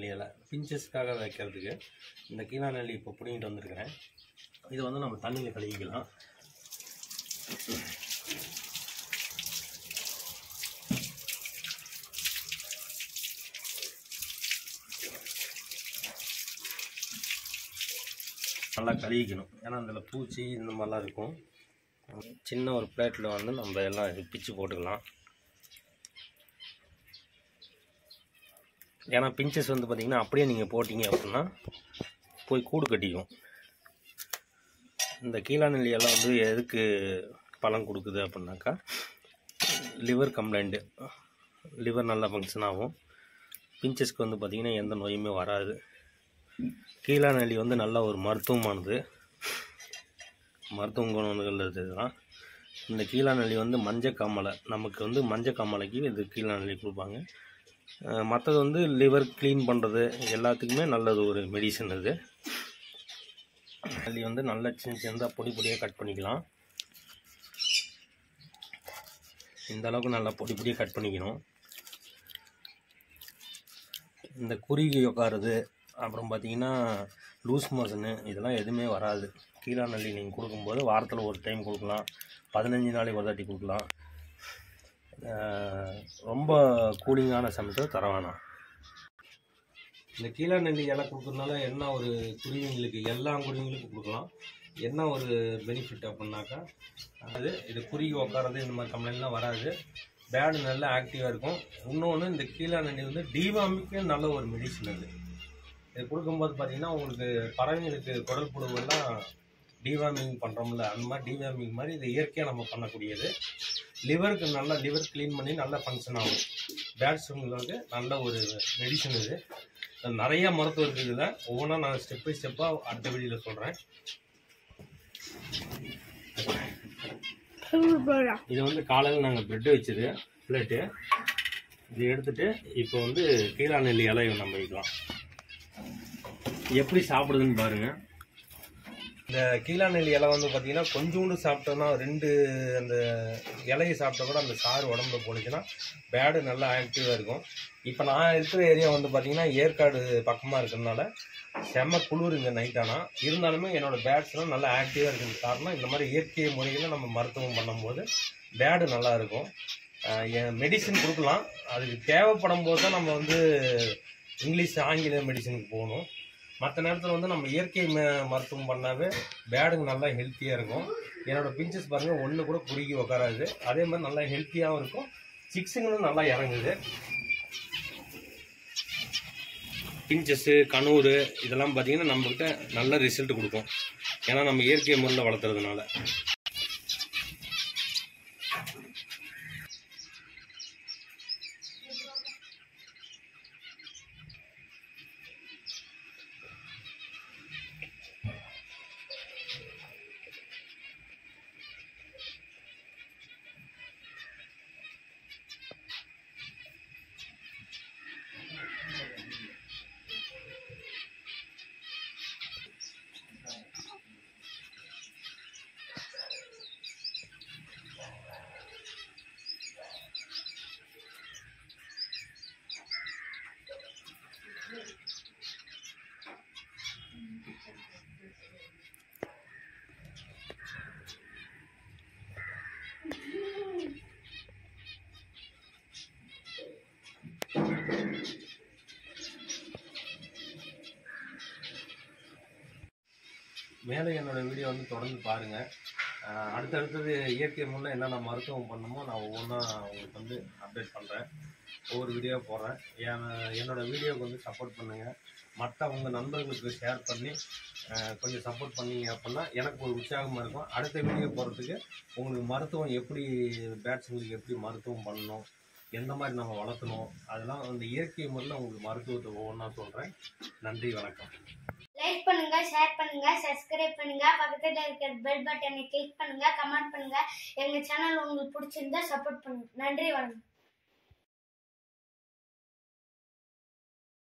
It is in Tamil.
நெல்லி இலை பிஞ்சஸ்க்காக வைக்கிறதுக்கு இந்த கீழா நெல்லி இப்போ பிடிங்கிட்டு வந்திருக்கிறேன் இதை வந்து நம்ம தண்ணியில் கழுவிக்கலாம் நல்லா கழுவிக்கணும் ஏன்னா அதில் பூச்சி இந்த மாதிரிலாம் இருக்கும் சின்ன ஒரு பிளேட்டில் வந்து நம்ம எல்லாம் இது பிச்சு போட்டுக்கலாம் ஏன்னா பிஞ்சஸ் வந்து பார்த்திங்கன்னா அப்படியே நீங்கள் போட்டிங்க அப்படின்னா போய் கூடு கட்டிக்கும் இந்த கீழாநெல்லி எல்லாம் வந்து எதுக்கு பலன் கொடுக்குது அப்படின்னாக்கா லிவர் கம்ப்ளைண்ட்டு லிவர் நல்லா ஃபங்க்ஷன் ஆகும் பிஞ்சஸ்க்கு வந்து பார்த்திங்கன்னா எந்த நோயுமே வராது கீழாநெல்லி வந்து நல்ல ஒரு மருத்துவமானது மருத்துவ குணங்கள் இதுதான் இந்த கீழாநெல்லி வந்து மஞ்சக்காமலை நமக்கு வந்து மஞ்சக்காமலைக்கு இது கீழாநெல்லி கொடுப்பாங்க மற்றது வந்து லிவர் க்ளீன் பண்ணுறது எல்லாத்துக்குமே நல்லது ஒரு மெடிசன் இது நெல்லி வந்து நல்லா சின்ன சின்னதாக பொடி பொடியாக கட் பண்ணிக்கலாம் இந்த அளவுக்கு நல்லா பொடி பொடியாக கட் பண்ணிக்கணும் இந்த குருவி உட்காருது அப்புறம் பார்த்தீங்கன்னா லூஸ் மோஷனு இதெல்லாம் எதுவுமே வராது கீழா நெல்லி நீங்கள் கொடுக்கும்போது வாரத்தில் ஒரு டைம் கொடுக்கலாம் பதினஞ்சு நாளைக்கு ஒரு தாட்டி கொடுக்கலாம் அஹ் ரொம்ப கூலிங்கான சமயத்தை தர வேணாம் இந்த கீழா நெல்லி இலை கொடுக்கறதுனால என்ன ஒரு குருவிங்களுக்கு எல்லா குருவிங்களுக்கும் கொடுக்கலாம் என்ன ஒரு பெனிஃபிட் அப்படின்னாக்கா அது இது குருவி உட்காரது இந்த மாதிரி கம்ப்ளைண்ட்லாம் வராது பேடு நல்லா ஆக்டிவாக இருக்கும் இன்னொன்று இந்த கீழா நெல்லி வந்து டிவாமிக்கு நல்ல ஒரு மெடிசன் அது இது கொடுக்கும்போது பார்த்தீங்கன்னா உங்களுக்கு பறவைங்களுக்கு குடல் புழுவெல்லாம் டிவார்மிங் பண்ணுறோம்ல அந்த மாதிரி டிவார்மிங் மாதிரி இது இயற்கையாக நம்ம பண்ணக்கூடியது லிவருக்கு நல்லா லிவர் க்ளீன் பண்ணி நல்லா ஃபங்க்ஷன் ஆகும் பேட்ஸுங்களுக்கு நல்ல ஒரு மெடிசன் இது இது நிறைய மருத்துவம் இருக்குது இதில் ஒவ்வொன்றா நான் ஸ்டெப் பை ஸ்டெப்பாக அடுத்த வீடியோவில் சொல்கிறேன் இது வந்து காலையில் நாங்கள் ப்ரெட்டு வச்சது பிளேட்டு இது எடுத்துட்டு இப்போ வந்து கீழா நெல்லி இலையை நம்ம வைக்கலாம் எப்படி சாப்பிடுதுன்னு பாருங்க இந்த கீழா நெல்லி இலை வந்து பார்த்தீங்கன்னா கொஞ்சோண்டு சாப்பிட்டோம்னா ரெண்டு அந்த இலையை சாப்பிட்டா கூட அந்த சாறு உடம்புல போனுச்சுன்னா பேடு நல்லா ஆக்டிவாக இருக்கும் இப்போ நான் இருக்கிற ஏரியா வந்து பார்த்தீங்கன்னா ஏற்காடு பக்கமாக இருக்கிறதுனால செம்ம குளிர் இங்கே நைட் ஆனால் இருந்தாலுமே என்னோட பேட்ஸ்லாம் நல்லா ஆக்டிவாக இருக்கிறது காரணம் இந்த மாதிரி இயற்கை முறையில் நம்ம மருத்துவம் பண்ணும்போது பேடு நல்லா இருக்கும் மெடிசின் கொடுக்கலாம் அதுக்கு தேவைப்படும் போது தான் நம்ம வந்து இங்கிலீஷ் ஆங்கில மெடிசனுக்கு போகணும் மற்ற நேரத்தில் வந்து நம்ம இயற்கை ம- மருத்துவம் பண்ணாவே பேடுங்க நல்லா ஹெல்த்தியாக இருக்கும் என்னோட பிஞ்சஸ் பாருங்கள் ஒன்று கூட குறுகி உட்காராது அதே மாதிரி நல்லா ஹெல்த்தியாகவும் இருக்கும் சிக்ஸுங்களும் நல்லா இறங்குது பிஞ்சஸ்ஸு கனூர் இதெல்லாம் பார்த்தீங்கன்னா நம்மக்கிட்ட நல்ல ரிசல்ட் கொடுக்கும் ஏன்னா நம்ம இயற்கை முறையில் வளர்த்துறதுனால மேலே என்னோட வீடியோ வந்து தொடர்ந்து பாருங்கள் அடுத்தடுத்தது இயற்கை முன்னே என்னென்ன மருத்துவம் பண்ணணுமோ நான் ஒவ்வொன்றா உங்களுக்கு வந்து அப்டேட் பண்ணுறேன் ஒவ்வொரு வீடியோ போடுறேன் என் என்னோட வீடியோவுக்கு வந்து சப்போர்ட் பண்ணுங்கள் மற்ற உங்கள் நண்பர்களுக்கு ஷேர் பண்ணி அஹ், கொஞ்சம் சப்போர்ட் பண்ணீங்க அப்படின்னா எனக்கு ஒரு உற்சாகமாக இருக்கும் அடுத்த வீடியோ போகிறதுக்கு உங்களுக்கு மருத்துவம் எப்படி பேட்ஸுங்களுக்கு எப்படி மருத்துவம் பண்ணணும் எந்த மாதிரி நம்ம வளர்த்தணும் அதெல்லாம் அந்த இயற்கை முறையில் உங்களுக்கு மருத்துவத்தை ஒவ்வொன்றா சொல்கிறேன் நன்றி வணக்கம் லைக் பண்ணுங்க ஷேர் பண்ணுங்க சப்ஸ்கிரைப் பண்ணுங்க பக்கத்துல இருக்கிற பெல் பட்டனை கிளிக் பண்ணுங்க கமெண்ட் பண்ணுங்க எங்க சேனல் உங்களுக்கு பிடிச்சிருந்தா சப்போர்ட் பண்ணுங்க நன்றி வணக்கம்